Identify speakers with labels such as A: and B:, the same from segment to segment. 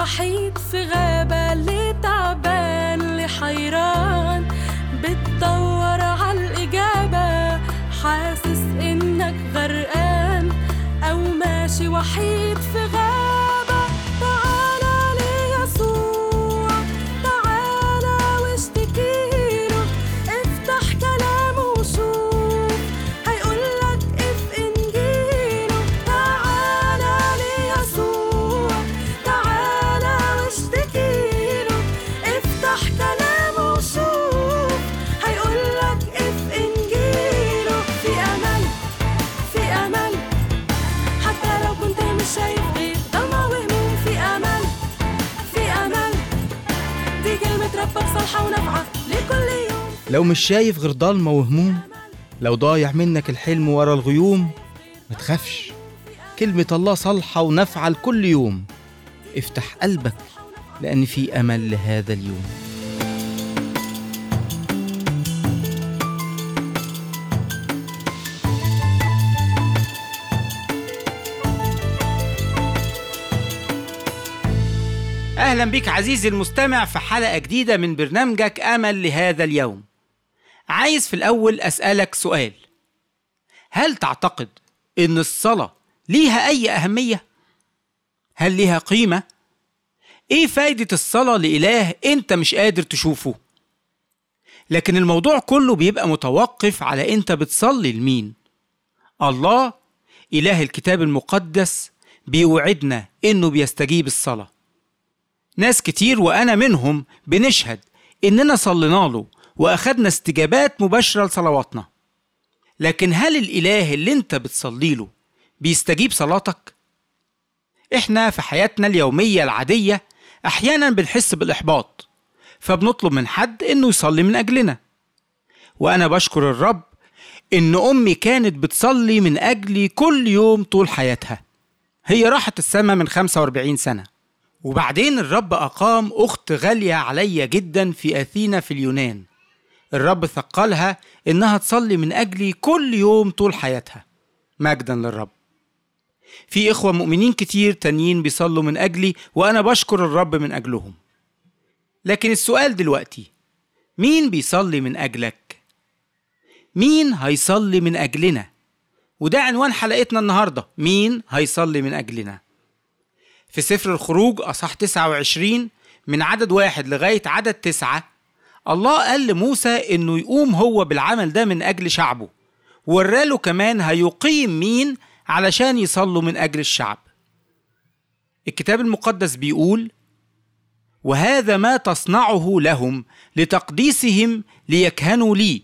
A: وحيد في غابة اللي تعبان اللي حيران بتدور عالإجابة حاسس إنك غرقان أو ماشي وحيد في غابة تعالى ليسوع تعالى واشتكيله افتح كلامه وشوف هيقولك اف انجيله تعالى ليسوع تعالى واشتكيله افتح كلامه وشوف هيقولك اف انجيله في امل في امل حتى لو كنت مش شايف غير ضلمة وهموم في امل في امل دي كلمة ربك صالحة ونافعة لكل يوم
B: لو مش شايف غير ضلمة وهموم لو ضايع منك الحلم ورا الغيوم ما تخافش كلمة الله صالحة ونافعة لكل يوم افتح قلبك لأن في أمل لهذا اليوم أهلا بك عزيزي المستمع في حلقة جديدة من برنامجك أمل لهذا اليوم عايز في الأول أسألك سؤال هل تعتقد إن الصلاة ليها أي أهمية؟ هل ليها قيمة؟ إيه فايدة الصلاة لإله أنت مش قادر تشوفه؟ لكن الموضوع كله بيبقى متوقف على أنت بتصلي لمين الله إله الكتاب المقدس بيوعدنا إنه بيستجيب الصلاة ناس كتير وأنا منهم بنشهد إننا صلينا له وأخدنا استجابات مباشرة لصلواتنا لكن هل الإله اللي أنت بتصلي له بيستجيب صلاتك؟ إحنا في حياتنا اليومية العادية أحيانا بنحس بالإحباط فبنطلب من حد إنه يصلي من أجلنا وأنا بشكر الرب إن أمي كانت بتصلي من أجلي كل يوم طول حياتها هي راحت السما من 45 سنة وبعدين الرب أقام أخت غالية عليا جدا في أثينا في اليونان الرب ثقلها إنها تصلي من أجلي كل يوم طول حياتها مجدا للرب في إخوة مؤمنين كتير تانيين بيصلوا من أجلي وأنا بشكر الرب من أجلهم لكن السؤال دلوقتي مين بيصلي من أجلك؟ مين هيصلي من أجلنا؟ وده عنوان حلقتنا النهاردة مين هيصلي من أجلنا؟ في سفر الخروج أصح 29 من عدد واحد لغاية عدد تسعة الله قال لموسى إنه يقوم هو بالعمل ده من أجل شعبه وراله كمان هيقيم مين علشان يصلوا من أجل الشعب الكتاب المقدس بيقول وهذا ما تصنعه لهم لتقديسهم ليكهنوا لي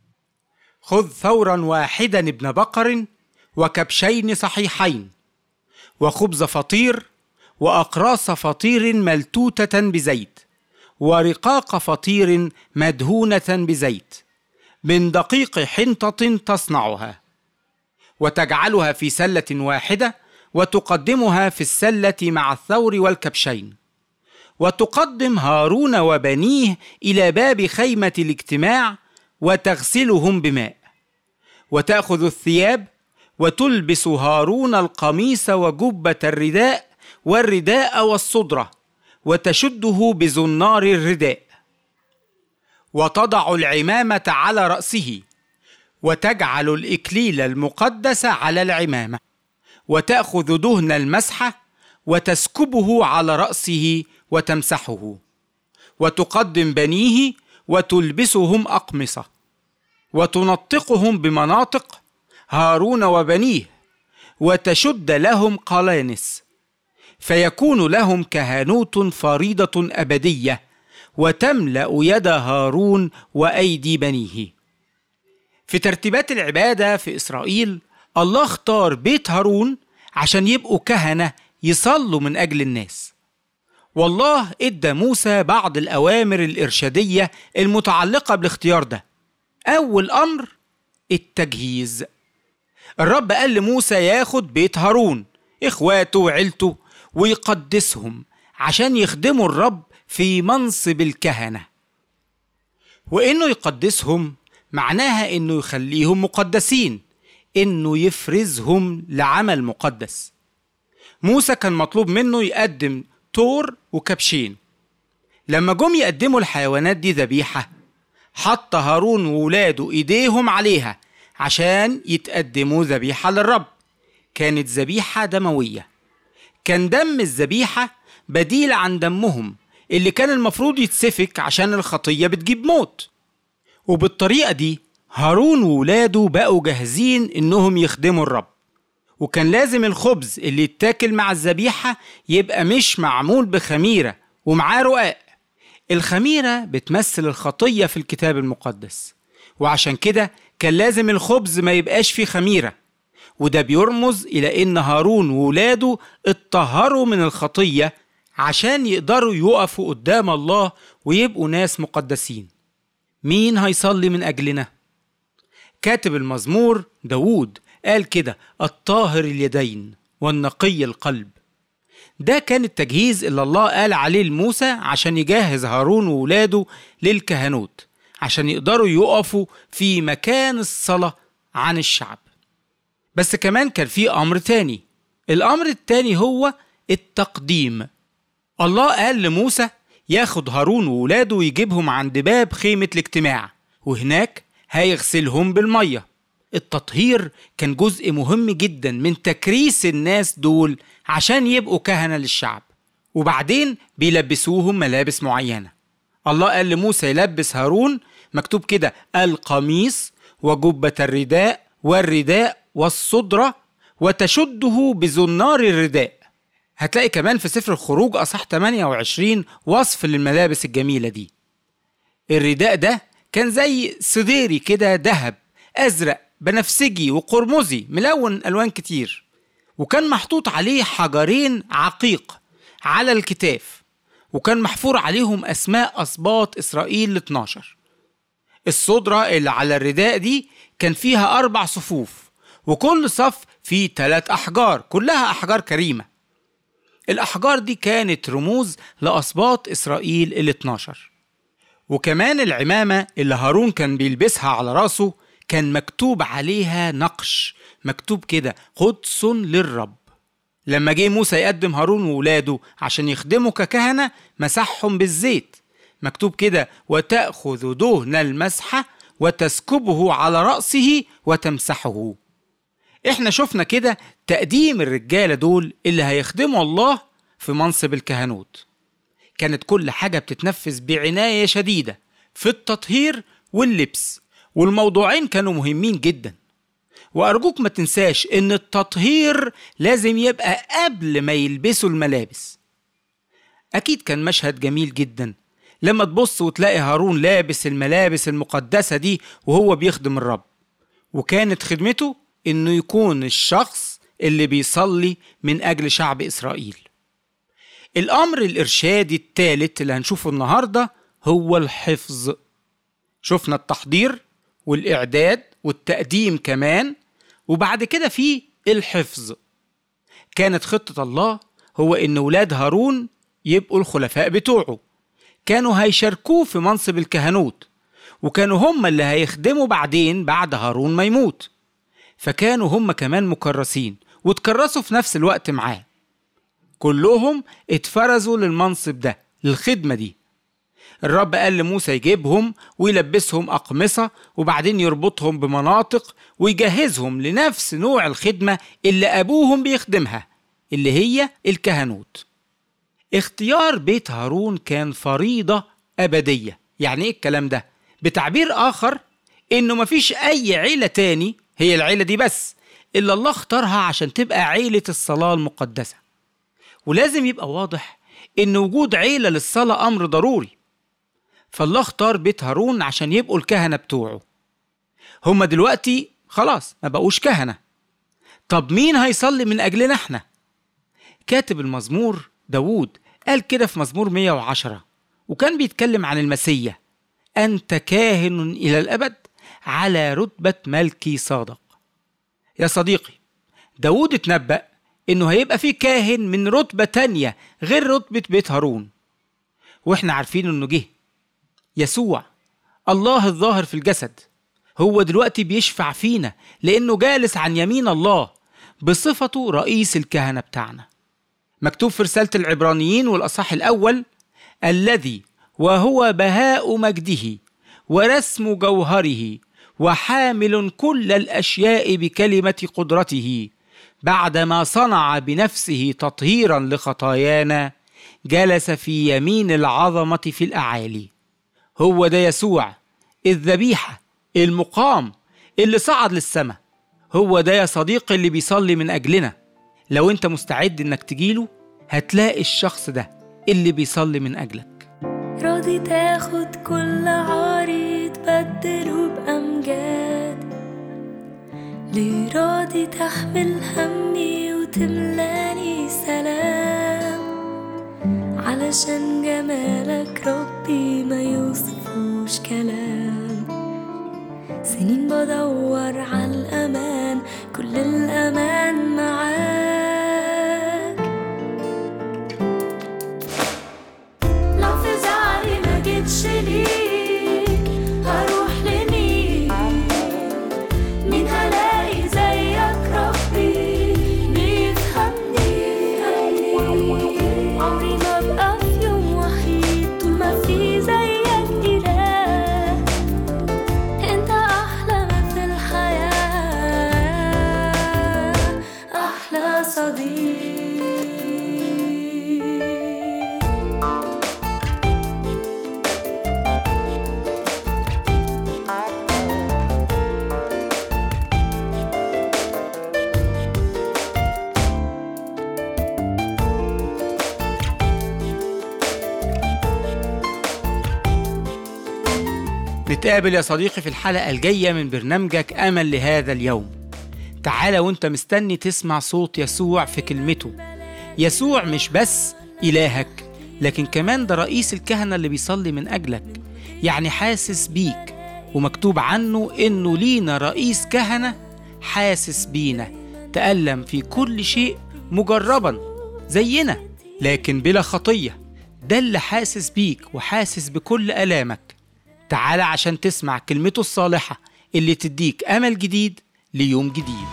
B: خذ ثورا واحدا ابن بقر وكبشين صحيحين وخبز فطير واقراص فطير ملتوته بزيت ورقاق فطير مدهونه بزيت من دقيق حنطه تصنعها وتجعلها في سله واحده وتقدمها في السله مع الثور والكبشين وتقدم هارون وبنيه الى باب خيمه الاجتماع وتغسلهم بماء وتاخذ الثياب وتلبس هارون القميص وجبه الرداء والرداء والصدرة وتشده بزنار الرداء وتضع العمامة على رأسه وتجعل الإكليل المقدس على العمامة وتأخذ دهن المسحة وتسكبه على رأسه وتمسحه وتقدم بنيه وتلبسهم أقمصة وتنطقهم بمناطق هارون وبنيه وتشد لهم قلانس فيكون لهم كهنوت فريضة أبدية وتملأ يد هارون وأيدي بنيه. في ترتيبات العبادة في إسرائيل الله اختار بيت هارون عشان يبقوا كهنة يصلوا من أجل الناس. والله ادى موسى بعض الأوامر الإرشادية المتعلقة بالاختيار ده. أول أمر التجهيز. الرب قال لموسى ياخد بيت هارون إخواته وعيلته ويقدسهم عشان يخدموا الرب في منصب الكهنة وإنه يقدسهم معناها إنه يخليهم مقدسين إنه يفرزهم لعمل مقدس موسى كان مطلوب منه يقدم تور وكبشين لما جم يقدموا الحيوانات دي ذبيحة حط هارون وولاده ايديهم عليها عشان يتقدموا ذبيحة للرب كانت ذبيحة دموية كان دم الذبيحة بديل عن دمهم اللي كان المفروض يتسفك عشان الخطية بتجيب موت وبالطريقة دي هارون وولاده بقوا جاهزين انهم يخدموا الرب وكان لازم الخبز اللي يتاكل مع الذبيحة يبقى مش معمول بخميرة ومعاه رقاق الخميرة بتمثل الخطية في الكتاب المقدس وعشان كده كان لازم الخبز ما يبقاش فيه خميرة وده بيرمز إلى إن هارون وولاده اتطهروا من الخطية عشان يقدروا يقفوا قدام الله ويبقوا ناس مقدسين مين هيصلي من أجلنا؟ كاتب المزمور داوود قال كده الطاهر اليدين والنقي القلب ده كان التجهيز اللي الله قال عليه لموسى عشان يجهز هارون وولاده للكهنوت عشان يقدروا يقفوا في مكان الصلاة عن الشعب بس كمان كان في أمر تاني الأمر التاني هو التقديم الله قال لموسى ياخد هارون وولاده ويجيبهم عند باب خيمة الاجتماع وهناك هيغسلهم بالمية التطهير كان جزء مهم جدا من تكريس الناس دول عشان يبقوا كهنة للشعب وبعدين بيلبسوهم ملابس معينة الله قال لموسى يلبس هارون مكتوب كده القميص وجبة الرداء والرداء والصدرة وتشده بزنار الرداء هتلاقي كمان في سفر الخروج أصح 28 وصف للملابس الجميلة دي الرداء ده كان زي سديري كده ذهب أزرق بنفسجي وقرمزي ملون ألوان كتير وكان محطوط عليه حجرين عقيق على الكتاف وكان محفور عليهم أسماء أسباط إسرائيل ال 12 الصدرة اللي على الرداء دي كان فيها أربع صفوف وكل صف فيه ثلاث أحجار كلها أحجار كريمة الأحجار دي كانت رموز لأسباط إسرائيل ال 12 وكمان العمامة اللي هارون كان بيلبسها على راسه كان مكتوب عليها نقش مكتوب كده قدس للرب لما جه موسى يقدم هارون وولاده عشان يخدموا ككهنة مسحهم بالزيت مكتوب كده وتأخذ دهن المسحة وتسكبه على رأسه وتمسحه احنا شفنا كده تقديم الرجالة دول اللي هيخدموا الله في منصب الكهنوت كانت كل حاجة بتتنفذ بعناية شديدة في التطهير واللبس والموضوعين كانوا مهمين جدا وأرجوك ما تنساش إن التطهير لازم يبقى قبل ما يلبسوا الملابس أكيد كان مشهد جميل جدا لما تبص وتلاقي هارون لابس الملابس المقدسة دي وهو بيخدم الرب وكانت خدمته إنه يكون الشخص اللي بيصلي من أجل شعب إسرائيل الأمر الإرشادي الثالث اللي هنشوفه النهاردة هو الحفظ شفنا التحضير والإعداد والتقديم كمان وبعد كده في الحفظ كانت خطة الله هو إن ولاد هارون يبقوا الخلفاء بتوعه كانوا هيشاركوه في منصب الكهنوت وكانوا هم اللي هيخدموا بعدين بعد هارون ما يموت فكانوا هم كمان مكرسين وتكرسوا في نفس الوقت معاه كلهم اتفرزوا للمنصب ده للخدمة دي الرب قال لموسى يجيبهم ويلبسهم أقمصة وبعدين يربطهم بمناطق ويجهزهم لنفس نوع الخدمة اللي أبوهم بيخدمها اللي هي الكهنوت اختيار بيت هارون كان فريضة أبدية يعني إيه الكلام ده؟ بتعبير آخر إنه مفيش أي عيلة تاني هي العيلة دي بس إلا الله اختارها عشان تبقى عيلة الصلاة المقدسة ولازم يبقى واضح إن وجود عيلة للصلاة أمر ضروري فالله اختار بيت هارون عشان يبقوا الكهنة بتوعه هما دلوقتي خلاص ما بقوش كهنة طب مين هيصلي من أجلنا احنا كاتب المزمور داوود قال كده في مزمور 110 وكان بيتكلم عن المسيح أنت كاهن إلى الأبد على رتبة ملكي صادق يا صديقي داود اتنبأ إنه هيبقى فيه كاهن من رتبة تانية غير رتبة بيت هارون وإحنا عارفين إنه جه يسوع الله الظاهر في الجسد هو دلوقتي بيشفع فينا لأنه جالس عن يمين الله بصفته رئيس الكهنة بتاعنا مكتوب في رسالة العبرانيين والأصح الأول الذي وهو بهاء مجده ورسم جوهره وحامل كل الأشياء بكلمة قدرته بعدما صنع بنفسه تطهيرا لخطايانا جلس في يمين العظمة في الأعالي هو ده يسوع الذبيحة المقام اللي صعد للسماء هو ده يا صديقي اللي بيصلي من أجلنا لو أنت مستعد إنك تجيله هتلاقي الشخص ده اللي بيصلي من أجلك
A: راضي تاخد كل عاري تبدله بأمجاد ليه راضي تحمل همي وتملاني سلام علشان جمالك ربي ما يوصفوش كلام سنين بدور على الأمان كل الأمان معاك لو في زعلي ما جيتش ليك هروح لمين مين هلاقي زيك ربي بيفهمني عمري ما ابقى في يوم وحيد طول ما في زيك إله انت احلى ما في الحياة احلى صديق
B: نتقابل يا صديقي في الحلقة الجاية من برنامجك أمل لهذا اليوم تعالى وانت مستني تسمع صوت يسوع في كلمته يسوع مش بس إلهك لكن كمان ده رئيس الكهنة اللي بيصلي من أجلك يعني حاسس بيك ومكتوب عنه إنه لينا رئيس كهنة حاسس بينا تألم في كل شيء مجربا زينا لكن بلا خطية ده اللي حاسس بيك وحاسس بكل آلامك تعالى عشان تسمع كلمته الصالحة اللي تديك أمل جديد ليوم جديد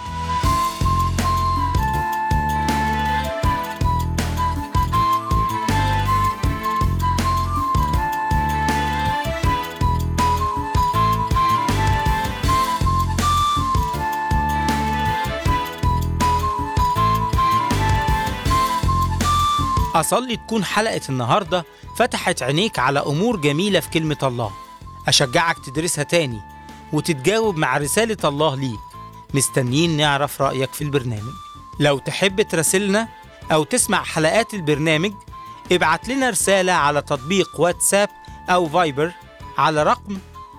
B: أصلي تكون حلقة النهاردة فتحت عينيك على أمور جميلة في كلمة الله أشجعك تدرسها تاني وتتجاوب مع رسالة الله ليك مستنيين نعرف رأيك في البرنامج لو تحب تراسلنا أو تسمع حلقات البرنامج ابعت لنا رسالة على تطبيق واتساب أو فايبر على رقم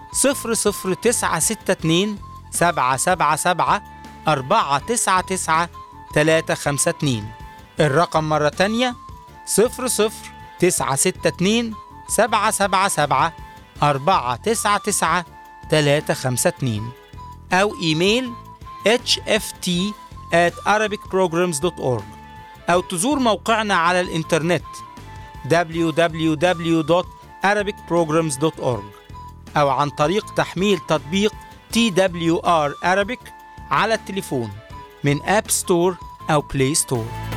B: 00962 777 499 352 الرقم مرة تانية 00962 777 499 352 أو إيميل hft at arabicprograms.org أو تزور موقعنا على الإنترنت www.arabicprograms.org أو عن طريق تحميل تطبيق TWR Arabic على التليفون من أب ستور أو بلاي ستور